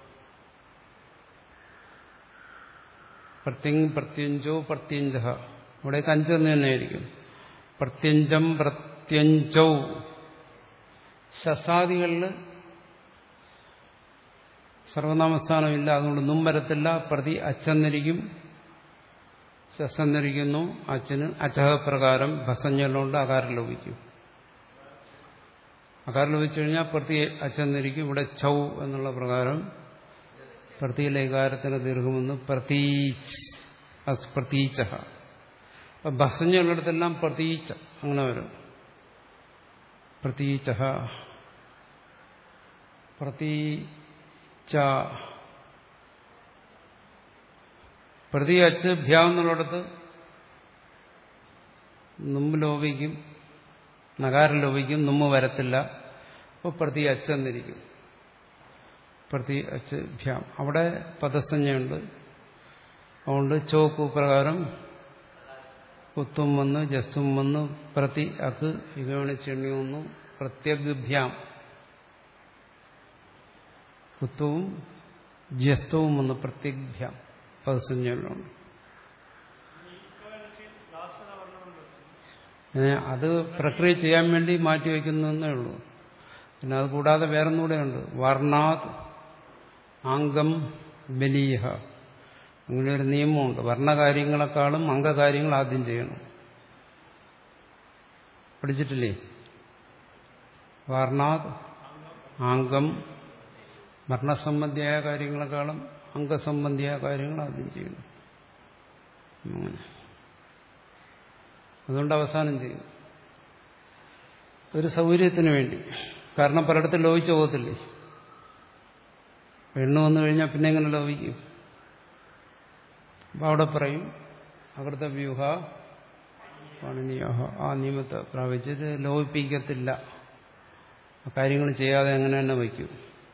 പ്രത്യങ് പ്രത്യഞ്ചോ പ്രത്യഞ്ച അവിടേക്ക് അഞ്ച് എന്ന് തന്നെയായിരിക്കും പ്രത്യഞ്ചം പ്രത്യഞ്ചൗ ശസാദികളിൽ സർവനാമസ്ഥാനം ഇല്ല അതുകൊണ്ട് നും വരത്തില്ല പ്രതി അച്ചെന്നിരിക്കും ശസ്സെന്നിരിക്കുന്നു അച്ഛന് അച്ചഹപ്രകാരം ഭസഞ്ഞലുണ്ട് അകാരം ലോപിക്കും അകാരം ലോപിച്ചു കഴിഞ്ഞാൽ പ്രതി അച്ചെന്നിരിക്കും ഇവിടെ ഛൗ എന്നുള്ള പ്രകാരം പ്രതിയിലെ ഇകാരത്തിന് ദീർഘമെന്ന് പ്രതീച്ച് പ്രതീച്ച അപ്പൊ ഭസഞ്ഞുള്ളിടത്തെല്ലാം പ്രതീച്ച അങ്ങനെ വരും പ്രതീച്ച പ്രതീച്ച പ്രതി അച്ച് ഭ്യാം എന്നുള്ളിടത്ത് നുമ്പ് ലോപിക്കും നകാരം ലോപിക്കും നുമ്പ് വരത്തില്ല അപ്പോൾ പ്രതി അച്ചെന്നിരിക്കും പ്രതി അച്ച് ഭ്യാം അവിടെ പദസഞ്ജയുണ്ട് അതുകൊണ്ട് ചോക്ക് പ്രകാരം കുത്തും വന്ന് ജസ്തും വന്ന് പ്രതി അക്ക് ഇകവണി ചെണ്ണി വന്നു പ്രത്യഗ്ഭ്യാം കുത്തുവും ജസ്തവും വന്ന് പ്രത്യഗ്ഭ്യാം പദസഞ്ജയിലുണ്ട് അത് പ്രക്രിയ ചെയ്യാൻ വേണ്ടി മാറ്റിവെക്കുന്നേ ഉള്ളൂ പിന്നെ അത് കൂടാതെ വേറൊന്നുകൂടെ ഉണ്ട് വർണ്ണാത് ആംഗം ബലീഹ അങ്ങനെ ഒരു നിയമമുണ്ട് വർണ്ണകാര്യങ്ങളെക്കാളും അംഗകാര്യങ്ങൾ ആദ്യം ചെയ്യണം പഠിച്ചിട്ടില്ലേ വർണ്ണാത് ആംഗം വർണ്ണസംബന്ധിയായ കാര്യങ്ങളെക്കാളും അംഗസംബന്ധിയായ കാര്യങ്ങൾ ആദ്യം ചെയ്യണം അങ്ങനെ അതുകൊണ്ട് അവസാനം ചെയ്യും ഒരു സൗകര്യത്തിന് വേണ്ടി കാരണം പലയിടത്തും ലോപിച്ചു പോകത്തില്ലേ പെണ്ണ് വന്നു കഴിഞ്ഞാൽ പിന്നെ എങ്ങനെ ലോപിക്കും അപ്പൊ അവിടെ പറയും അകൃത വ്യൂഹ പണിനിയോഹ ആ നിയമത്തെ പ്രാപിച്ചിട്ട് ലോപിപ്പിക്കത്തില്ല ആ കാര്യങ്ങൾ ചെയ്യാതെ എങ്ങനെ തന്നെ വയ്ക്കും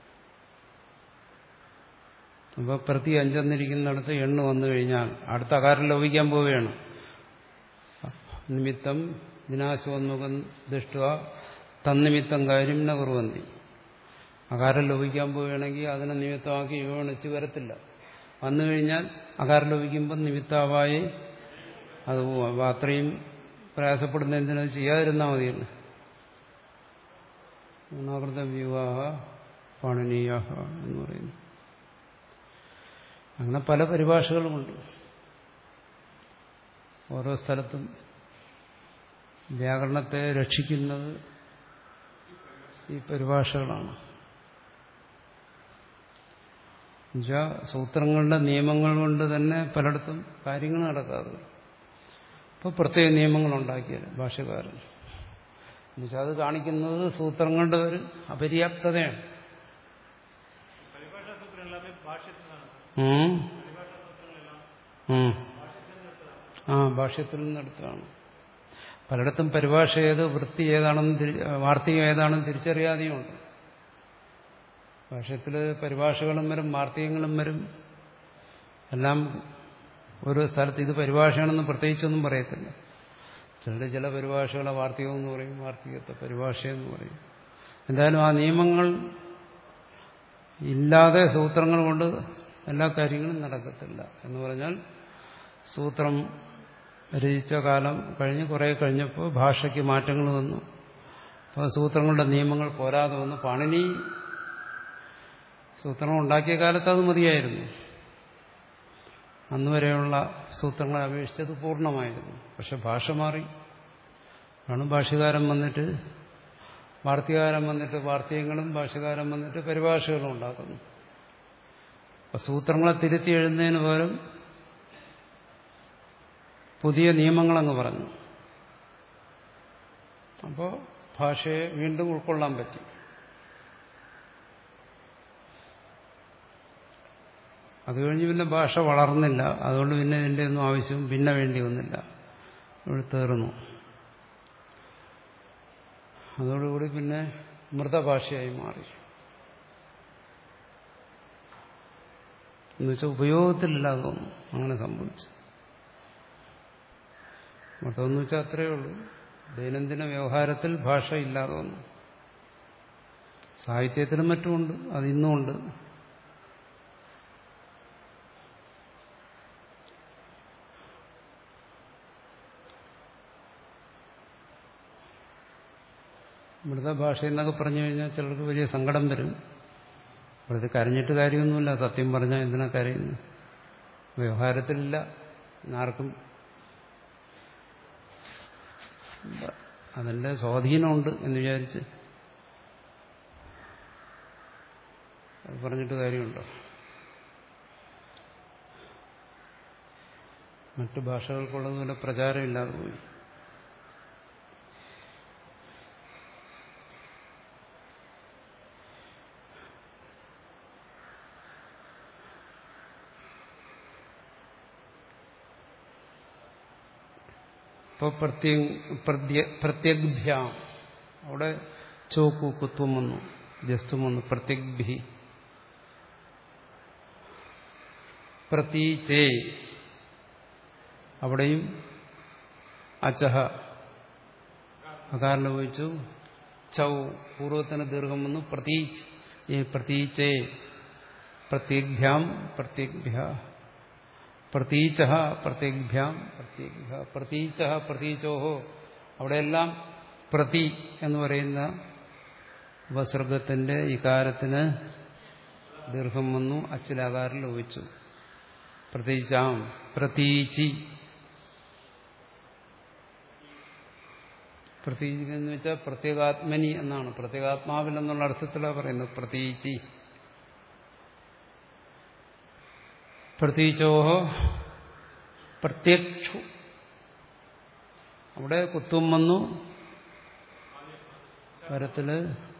അപ്പോൾ പ്രതി അഞ്ചെന്നിരിക്കുന്നിടത്ത് എണ്ണ വന്നു കഴിഞ്ഞാൽ അടുത്ത അകാരം ലോപിക്കാൻ പോവുകയാണ് നിമിത്തം വിനാശോന്മുഖം ദൃഷ്ട തന്നിമിത്തം കാര്യം ന കുറുവന്തി അകാരം ലോപിക്കാൻ പോവുകയാണെങ്കിൽ അതിനെ നിമിത്തമാക്കി വിവണിച്ച് വരത്തില്ല വന്നു കഴിഞ്ഞാൽ അകാരം ലോപിക്കുമ്പോൾ നിമിത്താവായി അത് പോവും അപ്പോൾ അത്രയും പ്രയാസപ്പെടുന്ന എന്തിനത് ചെയ്യാതിരുന്നാൽ മതിയല്ലോ ഗുണാകൃത വിവാഹ പാണനീയാഹ എന്ന് പറയുന്നു അങ്ങനെ പല പരിഭാഷകളുമുണ്ട് ഓരോ സ്ഥലത്തും വ്യാകരണത്തെ രക്ഷിക്കുന്നത് ഈ പരിഭാഷകളാണ് എന്നുവെച്ചാൽ സൂത്രങ്ങളുടെ നിയമങ്ങൾ കൊണ്ട് തന്നെ പലയിടത്തും കാര്യങ്ങൾ നടക്കാതെ ഇപ്പോൾ പ്രത്യേക നിയമങ്ങൾ ഉണ്ടാക്കിയത് ഭാഷകാരൻ എന്നുവെച്ചാൽ അത് കാണിക്കുന്നത് സൂത്രങ്ങളുടെ ഒരു അപര്യാപ്തതയാണ് ഉം. ഉം. ആ ഭാഷ്യത്തിൽ നിന്നെടുത്താണ് പലയിടത്തും പരിഭാഷ ഏത് വൃത്തി ഏതാണെന്ന് തിരി- വാർത്തകം ഏതാണെന്ന് തിരിച്ചറിയാതെയുണ്ട് ഭാഷ്യത്തിൽ പരിഭാഷകളും വരും വാർത്തകങ്ങളും വരും എല്ലാം ഒരു സ്ഥലത്ത് ഇത് പരിഭാഷയാണെന്ന് പ്രത്യേകിച്ചൊന്നും പറയത്തില്ല ചിലർ ചില പരിഭാഷകളെ വാർത്തകം എന്ന് പറയും വാർത്തകത്തെ പരിഭാഷയെന്ന് പറയും എന്തായാലും ആ നിയമങ്ങൾ ഇല്ലാതെ സൂത്രങ്ങൾ കൊണ്ട് എല്ലാ കാര്യങ്ങളും നടക്കത്തില്ല എന്ന് പറഞ്ഞാൽ സൂത്രം രചിച്ച കാലം കഴിഞ്ഞ് കുറെ കഴിഞ്ഞപ്പോൾ ഭാഷയ്ക്ക് മാറ്റങ്ങൾ വന്നു അപ്പോൾ സൂത്രങ്ങളുടെ നിയമങ്ങൾ പോരാതെ വന്നു പാണിനി സൂത്രം ഉണ്ടാക്കിയ കാലത്ത് അത് മതിയായിരുന്നു അന്നുവരെയുള്ള സൂത്രങ്ങളെ അപേക്ഷിച്ചത് പൂർണ്ണമായിരുന്നു പക്ഷെ ഭാഷ മാറി ആണ് ഭാഷകാരൻ വന്നിട്ട് വാർത്തകാരൻ വന്നിട്ട് വാർത്തകങ്ങളും ഭാഷകാരൻ വന്നിട്ട് പരിഭാഷകളും ഉണ്ടാക്കുന്നു അപ്പൊ സൂത്രങ്ങളെ തിരുത്തി എഴുതുന്നതിന് പകരം പുതിയ നിയമങ്ങളങ്ങ് പറഞ്ഞു അപ്പോൾ ഭാഷയെ വീണ്ടും ഉൾക്കൊള്ളാൻ പറ്റി അത് കഴിഞ്ഞ് പിന്നെ ഭാഷ വളർന്നില്ല അതുകൊണ്ട് പിന്നെ ഇതിൻ്റെ ഒന്നും ആവശ്യം പിന്നെ വേണ്ടി വന്നില്ല ഇവിടെ തീർന്നു അതോടുകൂടി പിന്നെ മൃതഭാഷയായി മാറി എന്നുവെച്ചാൽ ഉപയോഗത്തിലില്ലാതെ തോന്നും അങ്ങനെ സംഭവിച്ചു മറ്റൊന്ന് വെച്ചാൽ അത്രയേ ഉള്ളൂ ദൈനംദിന വ്യവഹാരത്തിൽ ഭാഷ ഇല്ലാതെ വന്നു സാഹിത്യത്തിലും മറ്റുമുണ്ട് അത് ഇന്നുമുണ്ട് മൃതഭാഷ എന്നൊക്കെ പറഞ്ഞു കഴിഞ്ഞാൽ ചിലർക്ക് വലിയ സങ്കടം വരും അവിടുത്തെ കരഞ്ഞിട്ട് കാര്യമൊന്നുമില്ല സത്യം പറഞ്ഞാൽ എന്തിനാ കരയുന്നു വ്യവഹാരത്തിലില്ല ആർക്കും ഇല്ല. അതിൻ്റെ സ്വാധീനമുണ്ട് എന്ന് വിചാരിച്ച് അത് പറഞ്ഞിട്ട് കാര്യമുണ്ടോ മറ്റു ഭാഷകൾക്കുള്ളതുപോലെ പ്രചാരമില്ലാതെ പോയി ഇപ്പോൾ പ്രത്യഗ്ഭ്യാം അവിടെ ചോക്കു കുത്വം വന്നു ജസ്തും വന്നു പ്രത്യഗ്ഭി പ്രതീചേ അവിടെയും അച്ചഹ അകാരണം ഉപയോഗിച്ചു ചൗ പൂർവത്തിന് ദീർഘം വന്നു പ്രതീച്ച് ഈ പ്രതീച്ചേ പ്രത്യഗ്ഭ്യാം പ്രത്യഗ്ഭ്യ പ്രതീച്ച പ്രത്യഗ്ഭ്യാം പ്രത്യഗ്ഭ്യ പ്രതീച്ച പ്രതീച്ചോഹോ അവിടെയെല്ലാം പ്രതി എന്ന് പറയുന്ന ഉപസർഗത്തിന്റെ ഇകാരത്തിന് ദീർഘം വന്നു അച്ചിലാകാരം ലോപിച്ചു പ്രതീച്ചാം പ്രതീചി പ്രതീചി എന്ന് വെച്ചാൽ പ്രത്യേകാത്മനി എന്നാണ് പ്രത്യേകാത്മാവിൽ എന്നുള്ള അർത്ഥത്തിലാണ് പറയുന്നത് പ്രതീചി പ്രതീച്ചോഹോ പ്രത്യക്ഷു അവിടെ കുത്തും വന്നു പരത്തില്